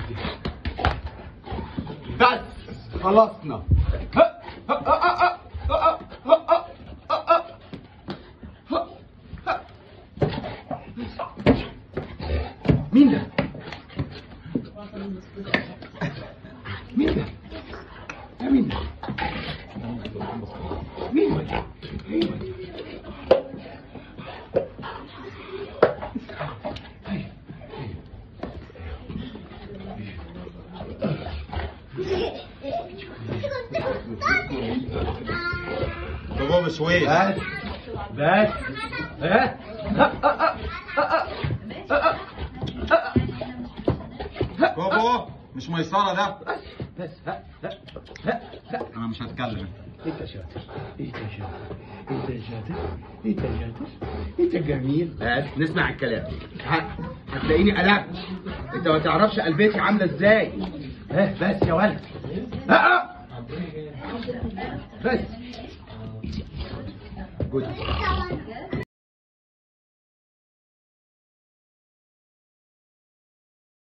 بس خلصنا ها، ها، ها، ها، ها، ها، ها، ها، ها، ها. مين ده؟ مين ده؟ يا مين ده؟ مين ده؟ ايوه بابا بشويش بس بس ها ها ها ها ها بابا مش ميسرة ده بس ها ها ها ها انا مش هتكلم انت شاطر انت شاطر انت شاطر انت شاطر انت جميل بس نسمع الكلام ه- هتلاقيني قلبت انت ما تعرفش قلبتي عامله ازاي ها بس يا ولد ها ها. بس جود